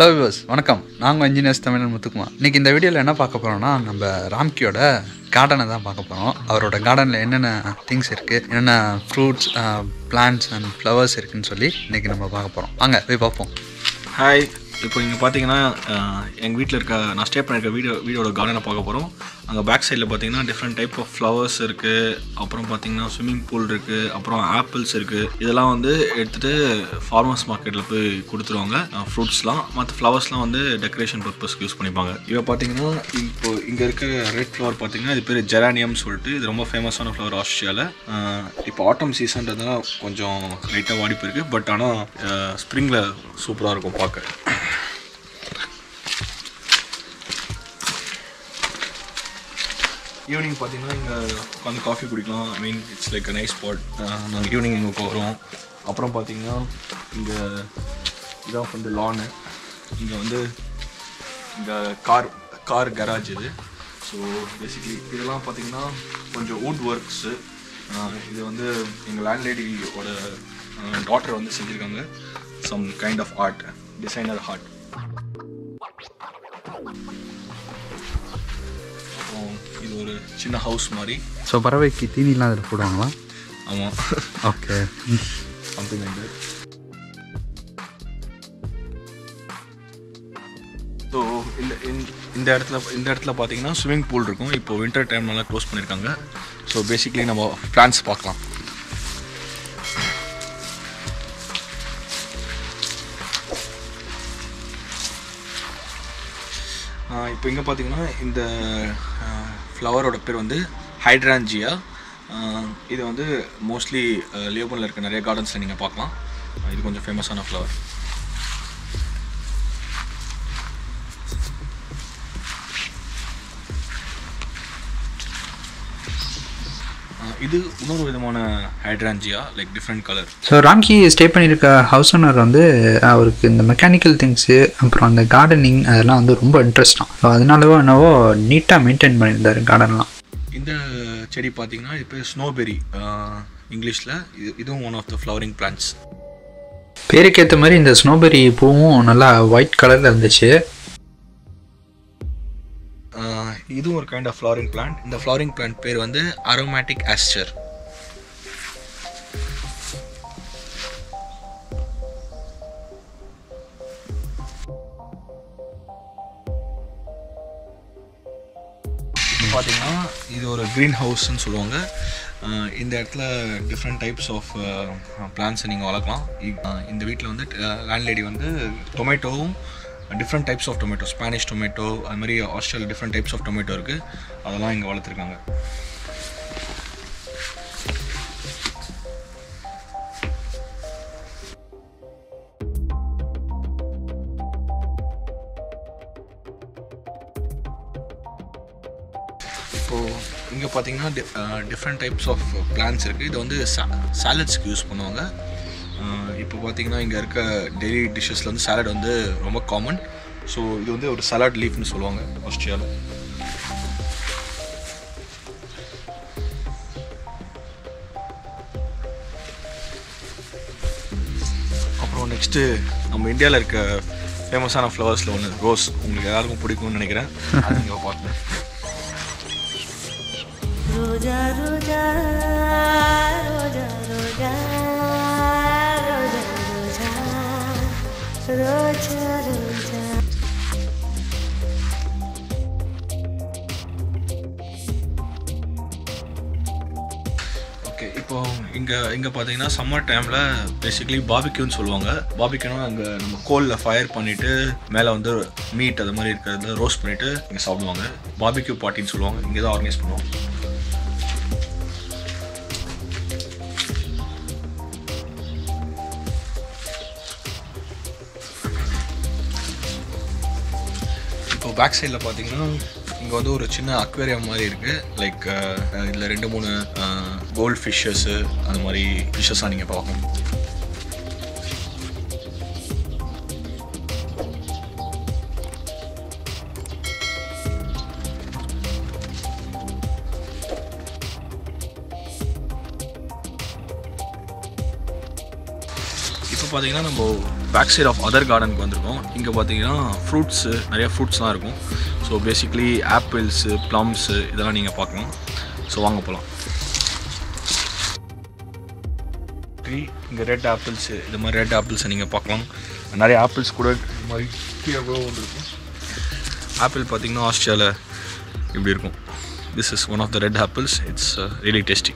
Hello viewers வணக்கம் நாங்கள் engineers தமிழன் முத்துக்குமார் இன்னைக்கு இந்த வீடியோவில் என்ன பார்க்க போகிறோம்னா நம்ம ராம்கியோட கார்டனை தான் பார்க்க போகிறோம் அவரோட கார்டனில் என்னென்ன திங்ஸ் இருக்குது என்னென்ன ஃப்ரூட்ஸ் பிளான்ட்ஸ் அண்ட் ஃப்ளவர்ஸ் இருக்குன்னு சொல்லி இன்னைக்கு நம்ம பார்க்க போகிறோம் வாங்க போய் பார்ப்போம் ஹாய் இப்போ இங்கே பார்த்தீங்கன்னா எங்கள் வீட்டில் இருக்க நான் ஸ்டே பண்ணிருக்க வீடியோ வீடியோட கார்டனை பார்க்க போகிறோம் அங்கே பேக் சைடில் பார்த்தீங்கன்னா டிஃப்ரெண்ட் டைப் ஆஃப் ஃப்ளவர்ஸ் இருக்குது அப்புறம் பார்த்தீங்கன்னா ஸ்விம்மிங் பூல் இருக்குது அப்புறம் ஆப்பிள்ஸ் இருக்குது இதெல்லாம் வந்து எடுத்துகிட்டு ஃபார்மர்ஸ் மார்க்கெட்டில் போய் கொடுத்துருவாங்க ஃப்ரூட்ஸ்லாம் மற்ற ஃப்ளவர்ஸ்லாம் வந்து டெக்கரேஷன் பர்பஸ்க்கு யூஸ் பண்ணிப்பாங்க இப்போ பார்த்தீங்கன்னா இப்போ இங்கே இருக்க ரெட் ஃப்ளவர் பார்த்தீங்கன்னா இது பேர் ஜெரானியம் சொல்லிட்டு இது ரொம்ப ஃபேமஸான ஃப்ளவர் ஆஸ்திரேலியாவில் இப்போ ஆட்டம் சீசன்றதுனால கொஞ்சம் லைட்டாக வாடி போயிருக்கு பட் ஆனால் ஸ்ப்ரிங்கில் சூப்பராக இருக்கும் பார்க்க ஈவினிங் பார்த்தீங்கன்னா இங்கே உட்காந்து காஃபி குடிக்கலாம் ஐ mean it's like a nice spot நாங்கள் ஈவினிங் இங்கே போகிறோம் அப்புறம் பார்த்தீங்கன்னா இங்கே இதான் வந்து லானு இங்கே வந்து இங்கே கார் கார் கராஜ் இது ஸோ பேசிக்லி இதெல்லாம் பார்த்தீங்கன்னா கொஞ்சம் வுட் ஒர்க்ஸு இது வந்து எங்கள் லேண்ட்லேடியோட டாட்டர் வந்து செஞ்சுருக்காங்க some kind of art designer art அப்புறம் இது ஒரு சின்ன ஹவுஸ் மாதிரி ஸோ பறவைக்கு தீனிலாம் அதில் போடுவாங்களா ஆமாம் okay something like that so இந்த இந்த- இந்த இடத்துல இந்த இடத்துல பார்த்தீங்கன்னா ஸ்விம்மிங் பூல் இருக்கும் இப்போ வின்டர் டைம்னால க்ளோஸ் பண்ணியிருக்காங்க ஸோ பேசிக்லி நம்ம பிளான்ஸ் பார்க்கலாம் இப்போ இங்கே பார்த்தீங்கன்னா இந்த ஃப்ளவரோட பேர் வந்து ஹைட்ரான்ஜியா இது வந்து மோஸ்ட்லி லியோபனில் இருக்க நிறைய கார்டன்ஸில் நீங்கள் பார்க்கலாம் இது கொஞ்சம் ஃபேமஸான ஃப்ளவர் இது இன்னொரு விதமான hydrangea like different colour so Ramki stay பண்ணியிருக்க ஹவுஸ் ஓனர் வந்து அவருக்கு இந்த மெக்கானிக்கல் திங்ஸு அப்புறம் அந்த கார்டனிங் அதெல்லாம் வந்து ரொம்ப இன்ட்ரெஸ்டாக ஸோ அதனாலவோ என்னவோ நீட்டாக மெயின்டைன் பண்ணியிருந்தார் கார்டன்லாம் இந்த செடி பார்த்தீங்கன்னா இது பேர் ஸ்னோபெரி இங்கிலீஷில் இது இதுவும் one of the flowering plants பேருக்கேற்ற மாதிரி இந்த ஸ்னோபெரி பூவும் நல்லா ஒயிட் கலரில் இருந்துச்சு இதுவும் ஒரு கைண்ட் ஆஃப் ஃப்ளவரிங் பிளான்ட் இந்த ஃப்ளவரிங் பிளான்ட் பேர் வந்து அரோமேட்டிக் ஆஸ்டர் பார்த்தீங்கன்னா இது ஒரு க்ரீன் ஹவுஸ்ன்னு சொல்லுவாங்க அஹ் இந்த இடத்துல டிஃப்ரெண்ட் டைப்ஸ் ஆஃப் பிளான்ஸை நீங்கள் வளர்க்கலாம் இ- அஹ் இந்த வீட்டில் வந்து லேண்ட்லேடி வந்து டொமேட்டோவும் different types of tomato Spanish tomato அது மாதிரி Australia different types of tomato இருக்குது அதெல்லாம் இங்கே வளர்த்துருக்காங்க இப்போது இங்கே பார்த்தீங்கன்னா டிஃப்ரெண்ட் டைப்ஸ் ஆஃப் பிளான்ஸ் இருக்குது இது வந்து சாலட்ஸ்க்கு யூஸ் பண்ணுவாங்க அஹ் இப்போ பார்த்தீங்கன்னா இங்கே இருக்க டெய்லி டிஷ்ஷஸில் வந்து சாலட் வந்து ரொம்ப காமன் ஸோ இது வந்து ஒரு சலாட் லீஃப்னு சொல்லுவாங்க ஆஸ்திரேலியாவில் அப்புறம் நெக்ஸ்ட்டு நம்ம இந்தியாவில் இருக்க ஃபேமஸான ஃப்ளவர்ஸில் ஒன்று ரோஸ் உங்களுக்கு எல்லாருக்கும் பிடிக்கும்னு நினைக்கிறேன் அது நீங்கள் பார்க்கலாம் रोजा रोजा रोजा रोजा रोजा रोजा रोजा रोजा ஓகே இப்போ இங்கே இங்கே பார்த்தீங்கன்னா சம்மர் டைமில் பேசிக்கலி பாபிக்யூன்னு சொல்லுவாங்க பாபிக்யூனா அங்கே நம்ம கோலில் ஃபயர் பண்ணிவிட்டு மேலே வந்து மீட் அது மாதிரி இருக்கிறத ரோஸ்ட் பண்ணிவிட்டு இங்கே சாப்பிடுவாங்க பாபிக்யூ பார்ட்டின்னு சொல்லுவாங்க இங்கே தான் ஆர்கனைஸ் பண்ணுவாங்க இப்போ பேக் சைடில் பார்த்தீங்கன்னா இங்கே வந்து ஒரு சின்ன அக்வேரியம் மாதிரி இருக்குது லைக் இதில் ரெண்டு மூணு கோல்ட் ஃபிஷ்ஷஸ்ஸு அந்த மாதிரி ஃபிஷ்ஷஸாக நீங்கள் பார்க்கணும் இப்போ பார்த்தீங்கன்னா நம்ம பேக் சைட் ஆஃப் அதர் கார்டனுக்கு வந்திருக்கோம் இங்கே பார்த்தீங்கன்னா ஃப்ரூட்ஸு நிறைய ஃப்ரூட்ஸ்லாம் இருக்கும் ஸோ பேசிக்லி ஆப்பிள்ஸு ப்ளம்ஸு இதெல்லாம் நீங்கள் பார்க்கலாம் ஸோ வாங்க போகலாம் ட்ரீ இங்கே ரெட் ஆப்பிள்ஸு இது மாதிரி ரெட் ஆப்பிள்ஸை நீங்கள் பார்க்கலாம் நிறைய ஆப்பிள்ஸ் கூட இது மாதிரி கீழே கூட வந்துருக்கும் ஆப்பிள் பார்த்தீங்கன்னா ஆஸ்திரேலியாவில் இப்படி இருக்கும் this is one of the red apples it's really tasty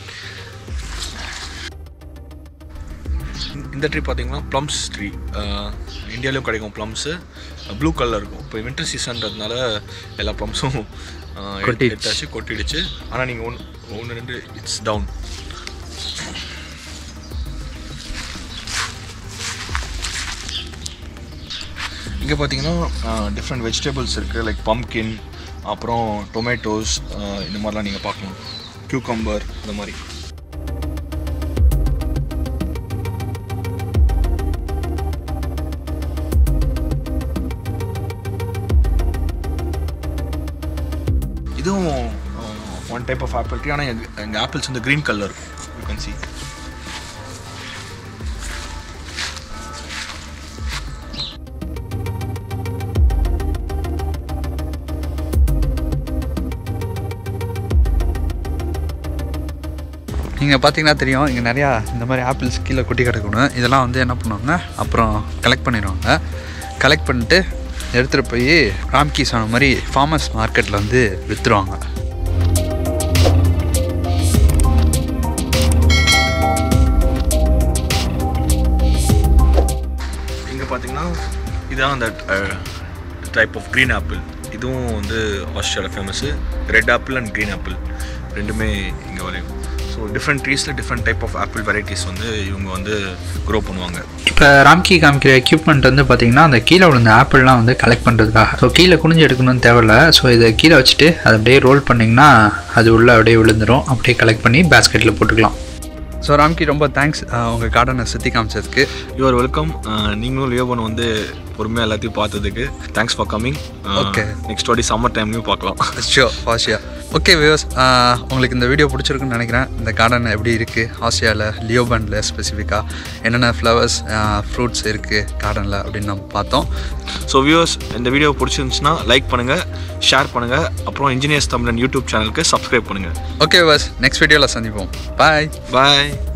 இந்த ட்ரீ பார்த்தீங்கன்னா ப்ளம்ஸ் ட்ரீ இந்தியாவிலும் கிடைக்கும் ப்ளம்ஸு ப்ளூ கலர் இருக்கும் இப்போ வின்டர் சீசன்றதுனால எல்லா ப்ளம்ஸும் கொட்டிடுச்சு. எடுத்தாச்சு கொட்டிடுச்சு ஆனால் நீங்கள் ஒன்று ஒன்று ரெண்டு இட்ஸ் டவுன் இங்கே பார்த்தீங்கன்னா டிஃப்ரெண்ட் வெஜிடபிள்ஸ் இருக்குது லைக் பம்கின் அப்புறம் டொமேட்டோஸ் இந்த மாதிரிலாம் நீங்கள் பார்க்கலாம் கியூக்கம்பர் இந்த மாதிரி இதுவும் one type of apple tree ஆனால் எங்கள் எங்கள் ஆப்பிள்ஸ் வந்து green colour you can see நீங்கள் பார்த்தீங்கன்னா தெரியும் இங்கே நிறையா இந்த மாதிரி ஆப்பிள்ஸ் கீழே கொட்டி கிடக்கணும் இதெல்லாம் வந்து என்ன பண்ணுவாங்க அப்புறம் கலெக்ட் பண்ணிடுவாங்க கலெக்ட் பண்ணிட்டு எடுத்துகிட்டு போய் ராம்கி சொன்ன மாதிரி ஃபார்மர்ஸ் மார்க்கெட்டில் வந்து விற்றுருவாங்க இங்கே பார்த்தீங்கன்னா இதான் அந்த டைப் ஆஃப் க்ரீன் ஆப்பிள் இதுவும் வந்து Australia famous red apple and green apple ரெண்டுமே இங்கே விளையும் ஸோ டிஃப்ரெண்ட் ட்ரீஸில் different type of apple varieties வந்து இவங்க வந்து க்ரோ பண்ணுவாங்க இப்போ ராம்கி காமிக்கிற எக்யூப்மெண்ட் வந்து பார்த்தீங்கன்னா அந்த கீழே விழுந்த ஆப்பிள்லாம் வந்து கலெக்ட் பண்ணுறதுக்காக ஸோ கீழே குனிஞ்சு எடுக்கணும்னு தேவையில்ல ஸோ இதை கீழே வச்சுட்டு அதை அப்படியே ரோல் பண்ணிங்கன்னா அது உள்ளே அப்படியே விழுந்துரும் அப்படியே கலெக்ட் பண்ணி பேஸ்கெட்டில் போட்டுக்கலாம் ஸோ ராம்கி ரொம்ப தேங்க்ஸ் உங்கள் கார்டனை சுற்றி காமிச்சதுக்கு யூஆர் வெல்கம் நீங்களும் லியோபன் வந்து பொறுமையாக எல்லாத்தையும் பார்த்ததுக்கு thanks for coming Okay. Next வாட்டி சம்மர் டைம்லையும் பார்க்கலாம் ஷியோ ஃபாஷியா ஓகே வியூஸ் உங்களுக்கு இந்த வீடியோ பிடிச்சிருக்குன்னு நினைக்கிறேன் இந்த கார்டன் எப்படி இருக்குது ஆசியாவில் லியோபண்டில் ஸ்பெசிஃபிக்காக என்னென்ன ஃப்ளவர்ஸ் ஃப்ரூட்ஸ் இருக்குது கார்டனில் அப்படின்னு நம்ம பார்த்தோம் ஸோ வியூவர்ஸ் இந்த வீடியோ பிடிச்சிருந்துச்சுன்னா லைக் பண்ணுங்கள் ஷேர் பண்ணுங்கள் அப்புறம் இன்ஜினியர்ஸ் தமிழன் யூடியூப் சேனலுக்கு சப்ஸ்கிரைப் பண்ணுங்கள் ஓகே வியூவர்ஸ் நெக்ஸ்ட் வீடியோவில் சந்திப்போம் பாய் பாய்